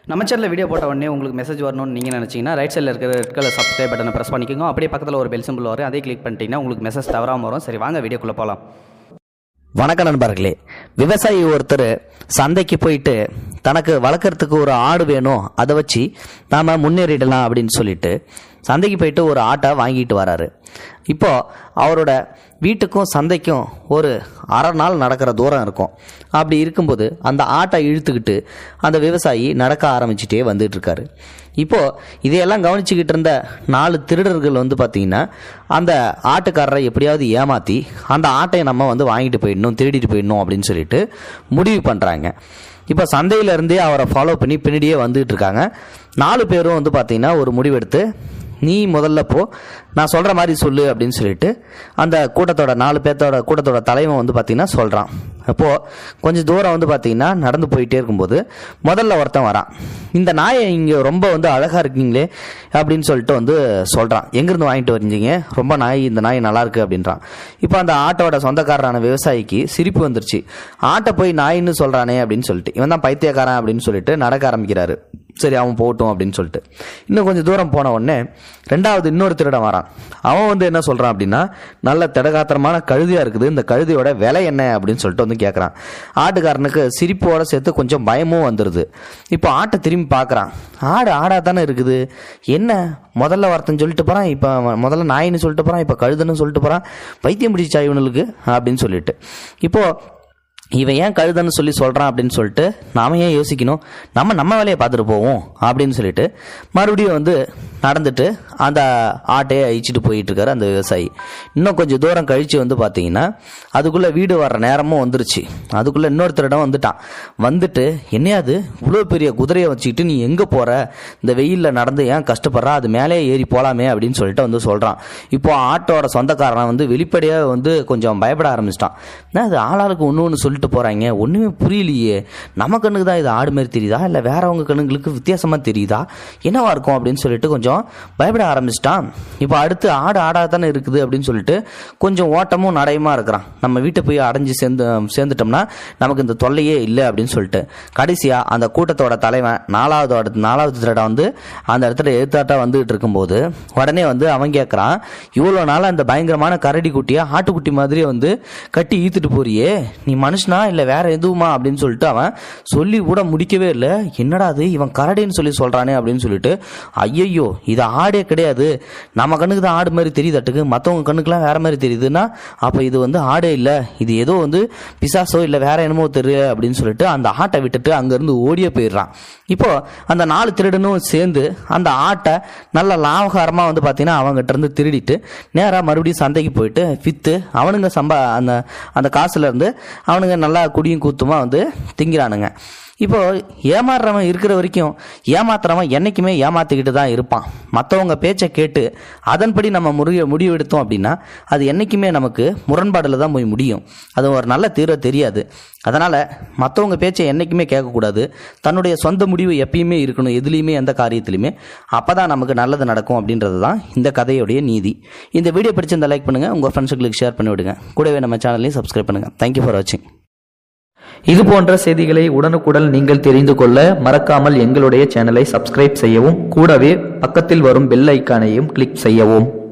நம்ம சேனலில் வீடியோ போட்ட உடனே உங்களுக்கு மெசேஜ் வரணும்னு நீங்கள் நினச்சிங்கன்னா ரைட் சைடில் இருக்கிற ரெட் கலர் சப்ஸ்கிரைப் பட்டனை ப்ரெஸ் பண்ணிக்கோங்க அப்படியே பக்கத்தில் ஒரு பெல் சிம்பிள் வரும் அதே கிளிக் பண்ணிட்டீங்கன்னா உங்களுக்கு மெசேஜ் தவறாமல் வரும் சரி வாங்க வீடியோக்குள்ளே போகலாம் வணக்கம் நண்பர்களே விவசாயி ஒருத்தர் சந்தைக்கு போயிட்டு தனக்கு வளர்க்குறதுக்கு ஒரு ஆடு வேணும் அதை வச்சு நாம் முன்னேறிடலாம் அப்படின்னு சொல்லிட்டு சந்தைக்கு போயிட்டு ஒரு ஆட்டை வாங்கிட்டு வராரு இப்போ அவரோட வீட்டுக்கும் சந்தைக்கும் ஒரு அரை நாள் நடக்கிற தூரம் இருக்கும் அப்படி இருக்கும்போது அந்த ஆட்டை இழுத்துக்கிட்டு அந்த விவசாயி நடக்க ஆரம்பிச்சிட்டே வந்துட்டு இருக்காரு இப்போ இதையெல்லாம் கவனிச்சுக்கிட்டு இருந்த நாலு திருடர்கள் வந்து பார்த்தீங்கன்னா அந்த ஆட்டுக்காரரை எப்படியாவது ஏமாற்றி அந்த ஆட்டையை நம்ம வந்து வாங்கிட்டு போயிடணும் திருடிட்டு போயிடணும் அப்படின்னு சொல்லிட்டு முடிவு பண்ணுறாங்க இப்போ சந்தையிலேருந்தே அவரை ஃபாலோ பண்ணி பின்னாடியே வந்துகிட்டு இருக்காங்க நாலு பேரும் வந்து பார்த்தீங்கன்னா ஒரு முடிவெடுத்து நீ முதல்ல போ நான் சொல்கிற மாதிரி சொல்லு அப்படின்னு சொல்லிட்டு அந்த கூட்டத்தோட நாலு பேர்த்தோட கூட்டத்தோட தலைவன் வந்து பார்த்தீங்கன்னா சொல்கிறான் அப்போது கொஞ்சம் தூரம் வந்து பார்த்தீங்கன்னா நடந்து போயிட்டே இருக்கும்போது முதல்ல ஒருத்தன் வரான் இந்த நாயை இங்கே ரொம்ப வந்து அழகாக இருக்கீங்களே அப்படின்னு சொல்லிட்டு வந்து சொல்கிறான் எங்கேருந்து வாங்கிட்டு வரீங்க ரொம்ப நாய் இந்த நாய் நல்லா இருக்கு அப்படின்றான் இப்போ அந்த ஆட்டோட சொந்தக்காரரான விவசாயிக்கு சிரிப்பு வந்துருச்சு ஆட்டை போய் நாயின்னு சொல்கிறானே அப்படின்னு சொல்லிட்டு இவன் தான் பைத்தியக்காரன் அப்படின்னு சொல்லிட்டு நடக்க ஆரம்பிக்கிறாரு சரி அவன் போகட்டும் அப்படின்னு சொல்லிட்டு இன்னும் கொஞ்சம் தூரம் போன உடனே ரெண்டாவது இன்னொரு திருடன் வரான் அவன் வந்து என்ன சொல்கிறான் அப்படின்னா நல்ல திடகாத்திரமான கழுதியாக இருக்குது இந்த கழுதியோட விலை என்ன அப்படின்னு சொல்லிட்டு வந்து கேட்குறான் ஆட்டுக்காரனுக்கு சிரிப்போட சேர்த்து கொஞ்சம் பயமும் வந்துடுது இப்போ ஆட்டை திரும்பி பார்க்குறான் ஆடு ஆடாக தானே இருக்குது என்ன முதல்ல ஒருத்தன் சொல்லிட்டு போகிறான் இப்போ முதல்ல நாயின்னு சொல்லிட்டு போகிறான் இப்போ கழுதுன்னு சொல்லிட்டு போகிறான் பைத்தியம் பிடிச்சா இவனுக்கு அப்படின்னு சொல்லிட்டு இப்போது இவன் ஏன் கழுதன்னு சொல்லி சொல்கிறான் அப்படின்னு சொல்லிட்டு நாம ஏன் யோசிக்கணும் நம்ம நம்ம வேலையை பார்த்துட்டு போவோம் அப்படின்னு சொல்லிட்டு மறுபடியும் வந்து நடந்துட்டு அந்த ஆட்டையை அழிச்சிட்டு போயிட்டு இருக்காரு அந்த விவசாயி இன்னும் கொஞ்சம் தூரம் கழிச்சு வந்து பார்த்தீங்கன்னா அதுக்குள்ளே வீடு வர்ற நேரமும் வந்துருச்சு அதுக்குள்ளே இன்னொருத்தரிடம் வந்துட்டான் வந்துட்டு என்னையாது இவ்வளோ பெரிய குதிரையை வச்சுக்கிட்டு நீ எங்கே போகிற இந்த வெயிலில் நடந்து ஏன் கஷ்டப்படுற அது மேலே ஏறி போகலாமே அப்படின்னு சொல்லிட்டு வந்து சொல்கிறான் இப்போ ஆட்டோட சொந்தக்காரன் வந்து வெளிப்படையாக வந்து கொஞ்சம் பயப்பட ஆரம்பிச்சிட்டான் என்ன அது ஆளாளுக்கு ஒன்று ஒன்று சொல்லிட்டு போகிறாங்க ஒன்றுமே புரியலையே நம்ம கண்ணுக்கு தான் இது ஆடு மாதிரி தெரியுதா இல்லை வேறவங்க கண்ணுங்களுக்கு வித்தியாசமாக தெரியுதா என்னவா இருக்கும் அப்படின்னு சொல்லிட்டு கொஞ்சம் பயப்பட ஆரம்பிச்சிட்டான் இப்போ அடுத்து ஆடு ஆடாக தானே இருக்குது அப்படின்னு சொல்லிட்டு கொஞ்சம் ஓட்டமும் நடையுமா இருக்கிறான் நம்ம வீட்டை போய் அடைஞ்சு சேர்ந்து சேர்ந்துட்டோம்னா நமக்கு இந்த தொல்லையே இல்லை அப்படின்னு சொல்லிட்டு கடைசியாக அந்த கூட்டத்தோட தலைவன் நாலாவது அடுத்து நாலாவது திருடம் வந்து அந்த இடத்துல எழுத்தாட்டா வந்துகிட்டு இருக்கும்போது உடனே வந்து அவன் கேட்குறான் இவ்வளோ நாள் அந்த பயங்கரமான கரடி குட்டியை ஆட்டுக்குட்டி மாதிரி வந்து கட்டி ஈத்துட்டு போறியே நீ மனுஷனா இல்லை வேற எதுவுமா அப்படின்னு சொல்லிட்டு அவன் சொல்லி கூட முடிக்கவே இல்லை என்னடா அது இவன் கரடின்னு சொல்லி சொல்றானே அப்படின்னு சொல்லிட்டு ஐயையோ இது ஆடே கிடையாது நம்ம கண்ணுக்கு தான் ஆடு மாதிரி தெரியுதாட்டுக்கு மற்றவங்க கண்ணுக்குலாம் வேற மாதிரி தெரியுதுன்னா அப்போ இது வந்து ஆடே இல்லை இது ஏதோ வந்து பிசாசோ இல்லை வேற என்னமோ தெரியல அப்படின்னு சொல்லிட்டு அந்த ஆட்டை விட்டுட்டு அங்கேருந்து ஓடியே போயிடுறான் இப்போ அந்த நாலு திருடனும் சேர்ந்து அந்த ஆட்டை நல்ல லாபகாரமாக வந்து பார்த்தீங்கன்னா அவங்ககிட்ட இருந்து திருடிட்டு நேராக மறுபடியும் சந்தைக்கு போயிட்டு விற்று அவனுங்க சம்பா அந்த அந்த காசுல இருந்து அவனுங்க நல்லா குடியும் கூத்துமா வந்து திங்கிறானுங்க இப்போ ஏமாறுறவன் இருக்கிற வரைக்கும் ஏமாத்துறவன் என்னைக்குமே ஏமாத்திக்கிட்டு தான் இருப்பான் மற்றவங்க பேச்சை கேட்டு அதன்படி நம்ம முறிய முடிவு எடுத்தோம் அப்படின்னா அது என்னைக்குமே நமக்கு முரண்பாடில் தான் போய் முடியும் அது ஒரு நல்ல தீர்வு தெரியாது அதனால் மற்றவங்க பேச்சை என்றைக்குமே கேட்கக்கூடாது தன்னுடைய சொந்த முடிவு எப்பயுமே இருக்கணும் எதுலேயுமே எந்த காரியத்திலையுமே அப்போ தான் நமக்கு நல்லது நடக்கும் அப்படின்றது தான் இந்த கதையுடைய நீதி இந்த வீடியோ பிடிச்சிருந்தா லைக் பண்ணுங்கள் உங்கள் ஃப்ரெண்ட்ஸுங்களுக்கு ஷேர் பண்ணி விடுங்க கூடவே நம்ம சேனலையும் சப்ஸ்கிரைப் பண்ணுங்கள் தேங்க்யூ ஃபார் வாட்சிங் இது போன்ற செய்திகளை உடனுக்குடன் நீங்கள் தெரிந்து கொள்ள மறக்காமல் எங்களுடைய சேனலை சப்ஸ்கிரைப் செய்யவும் கூடவே பக்கத்தில் வரும் பெல் ஐக்கானையும் கிளிக் செய்யவும்